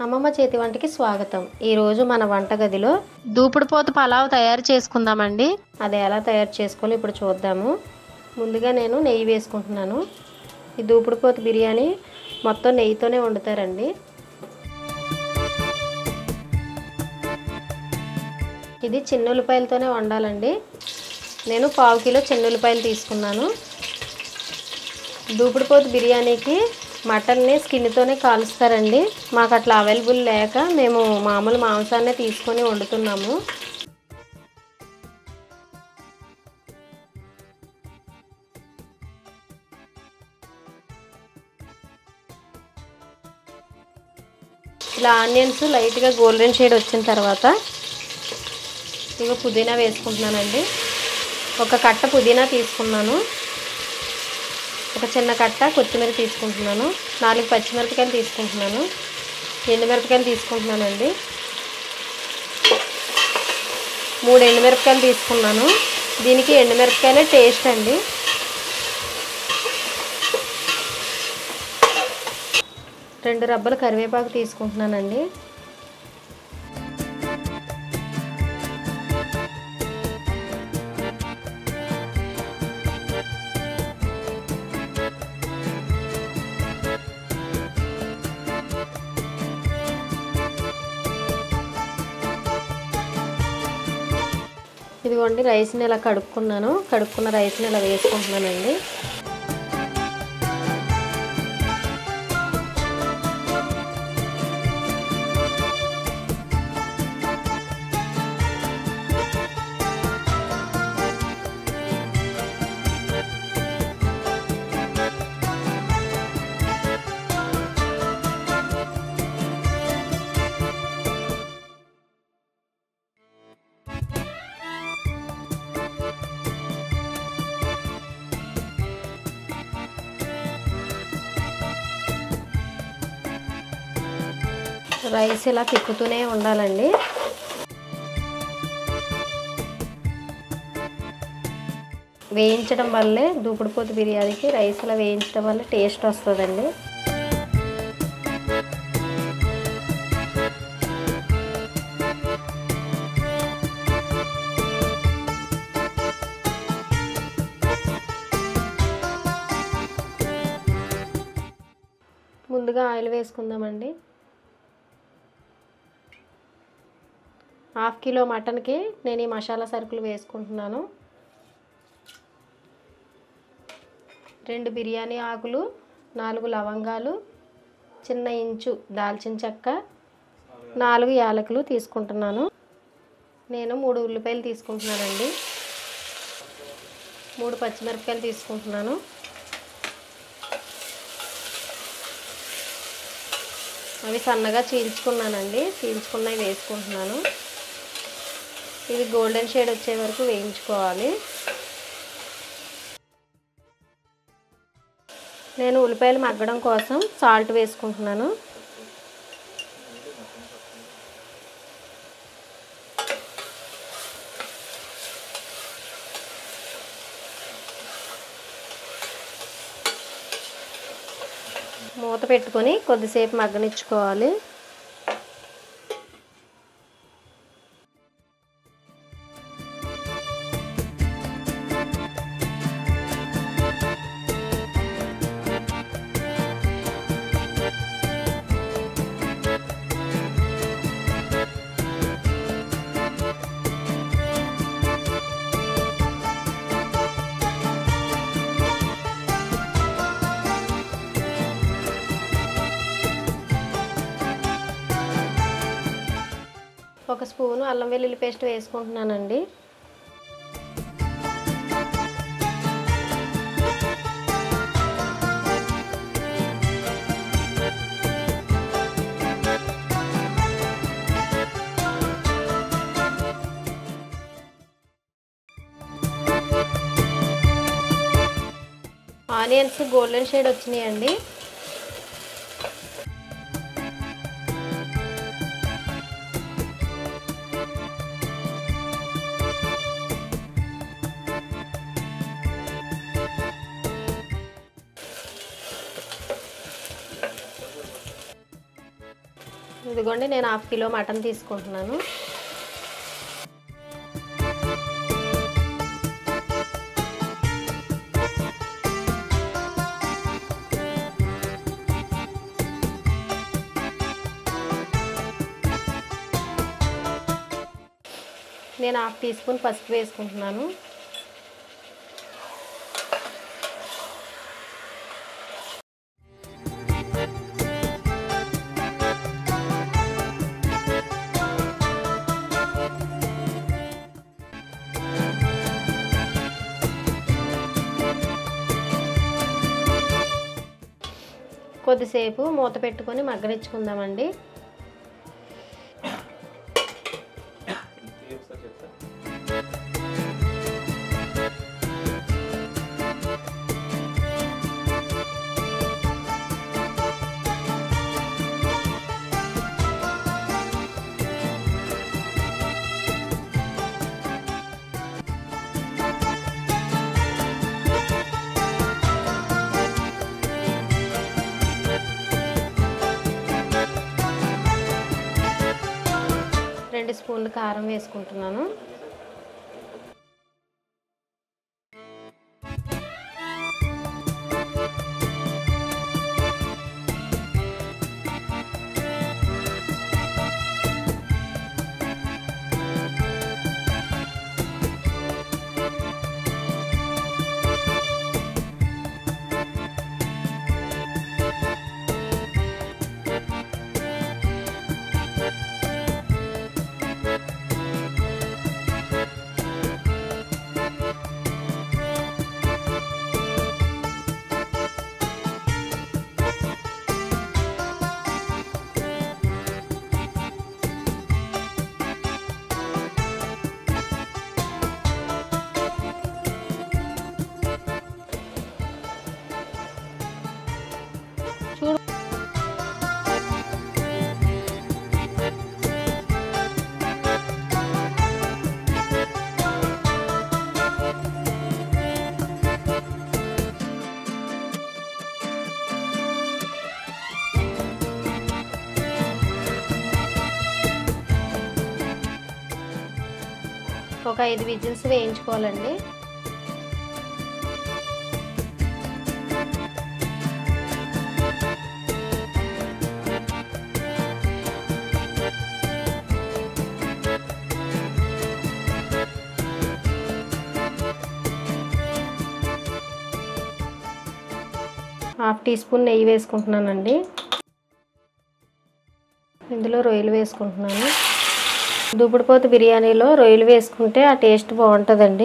అమ్మమ్మ చేతి వంటకి స్వాగతం ఈరోజు మన వంటగదిలో దూపుడు పోతు పలావ్ తయారు చేసుకుందామండి అది ఎలా తయారు చేసుకోవాలో ఇప్పుడు చూద్దాము ముందుగా నేను నెయ్యి వేసుకుంటున్నాను ఈ దూపుడు పోతు బిర్యానీ మొత్తం నెయ్యితోనే వండుతారండి ఇది చిన్న ఉల్లిపాయలతోనే వండాలండి నేను పావు కిలో చిన్న ఉల్లిపాయలు తీసుకున్నాను దూపుడుపోతు బిర్యానీకి మటన్ని స్కిన్తోనే కాలుస్తారండి మాకు అట్లా అవైలబుల్ లేక మేము మామూలు మాంసాన్నే తీసుకొని వండుతున్నాము ఇలా ఆనియన్స్ లైట్గా గోల్డెన్ షేడ్ వచ్చిన తర్వాత ఇక పుదీనా వేసుకుంటున్నానండి ఒక కట్ట పుదీనా తీసుకున్నాను ఒక చిన్న కట్ట కొత్తిమీర తీసుకుంటున్నాను నాలుగు పచ్చిమిరపకాయలు తీసుకుంటున్నాను ఎండుమిరపకాయలు తీసుకుంటున్నానండి మూడు ఎండుమిరపకాయలు తీసుకున్నాను దీనికి ఎండుమిరపకాయలే టేస్ట్ అండి రెండు రబ్బలు కరివేపాకు తీసుకుంటున్నానండి ఇదిగోండి రైస్ని ఇలా కడుక్కున్నాను కడుక్కున్న రైస్ని ఇలా వేసుకుంటున్నానండి రైస్ ఇలా తిప్పుతూనే ఉండాలండి వేయించడం వల్లే దూపుడుపోతు బిర్యానీకి రైస్ ఇలా వేయించడం వల్ల టేస్ట్ వస్తుందండి ముందుగా ఆయిల్ వేసుకుందామండి హాఫ్ కిలో మటన్కి నేను ఈ మసాలా సరుకులు వేసుకుంటున్నాను రెండు బిర్యానీ ఆకులు నాలుగు లవంగాలు చిన్న ఇంచు దాల్చిన చెక్క నాలుగు యాలకులు తీసుకుంటున్నాను నేను మూడు ఉల్లిపాయలు తీసుకుంటున్నానండి మూడు పచ్చిమిరపకాయలు తీసుకుంటున్నాను అవి సన్నగా చీల్చుకున్నానండి చీల్చుకున్నవి వేసుకుంటున్నాను ఇవి గోల్డెన్ షేడ్ వచ్చే వరకు వేయించుకోవాలి నేను ఉల్లిపాయలు మగ్గడం కోసం సాల్ట్ వేసుకుంటున్నాను మూత పెట్టుకొని కొద్దిసేపు మగ్గనిచ్చుకోవాలి ఒక స్పూను అల్లం వెల్లుల్లి పేస్ట్ వేసుకుంటున్నానండి ఆనియన్స్ గోల్డెన్ షేడ్ వచ్చినాయండి ఇదిగోండి నేను హాఫ్ కిలో మటన్ తీసుకుంటున్నాను నేను హాఫ్ టీ స్పూన్ పసుపు వేసుకుంటున్నాను కొద్దిసేపు మూత పెట్టుకొని మగ్గనిచ్చుకుందామండి రెండు స్పూన్లు కారం వేసుకుంటున్నాను చూడు ఒక ఐదు విజిల్స్ వేయించుకోవాలండి హాఫ్ టీ స్పూన్ నెయ్యి వేసుకుంటున్నానండి ఇందులో రొయ్యలు వేసుకుంటున్నాను దుబ్బడిపోతు బిర్యానీలో రొయ్యలు వేసుకుంటే ఆ టేస్ట్ బాగుంటుందండి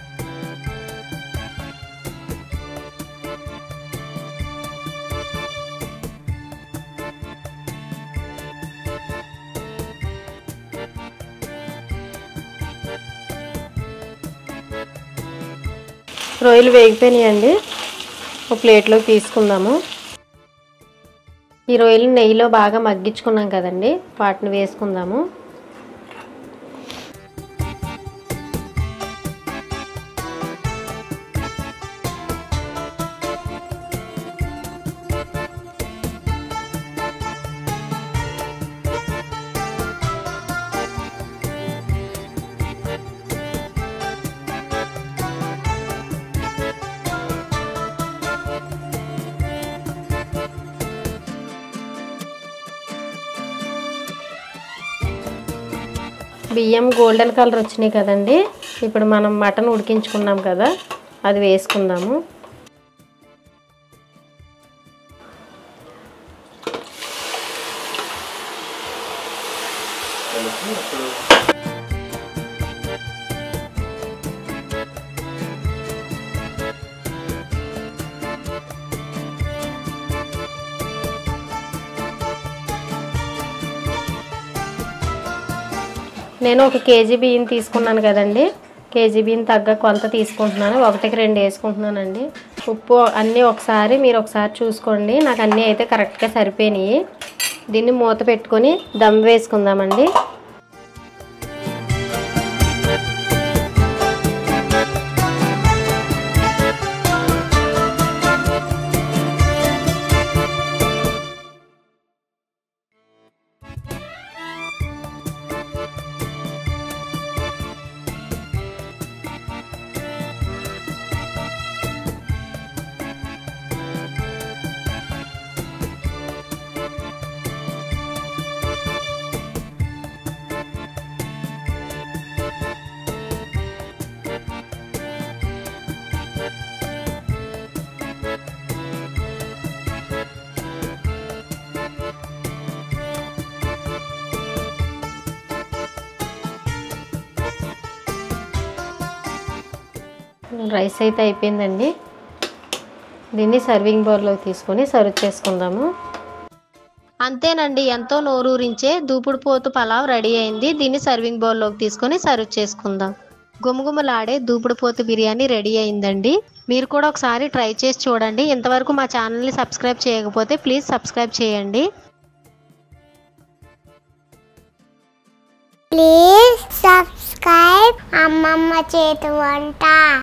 రొయ్యలు వేగిపోయినాయండి ఒక ప్లేట్లోకి తీసుకుందాము ఈ రొయ్యలు నెయ్యిలో బాగా మగ్గించుకున్నాం కదండి వాటిని వేసుకుందాము బియ్యం గోల్డెన్ కలర్ వచ్చినాయి కదండి ఇప్పుడు మనం మటన్ ఉడికించుకున్నాం కదా అది వేసుకుందాము నేను ఒక కేజీ బియ్యం తీసుకున్నాను కదండి కేజీ బియ్యం తగ్గ కొలత తీసుకుంటున్నాను ఒకటికి రెండు వేసుకుంటున్నానండి ఉప్పు అన్నీ ఒకసారి మీరు ఒకసారి చూసుకోండి నాకు అన్నీ అయితే కరెక్ట్గా సరిపోయినాయి దీన్ని మూత పెట్టుకొని దమ్ వేసుకుందామండి రైస్ అయితే అయిపోయిందండి దీన్ని సర్వింగ్ బౌల్లో తీసుకొని సర్వ్ చేసుకుందాము అంతేనండి ఎంతో నోరూరించే దూపుడు పోతు పలావ్ రెడీ అయింది దీన్ని సర్వింగ్ బౌల్లోకి తీసుకొని సర్వ్ చేసుకుందాం గుమగుమలాడే దూపుడు పోతు బిర్యానీ రెడీ అయిందండి మీరు కూడా ఒకసారి ట్రై చేసి చూడండి ఇంతవరకు మా ఛానల్ని సబ్స్క్రైబ్ చేయకపోతే ప్లీజ్ సబ్స్క్రైబ్ చేయండి ప్లీజ్ సబ్స్క్రైబ్ అమ్మమ్మ చేతి వంట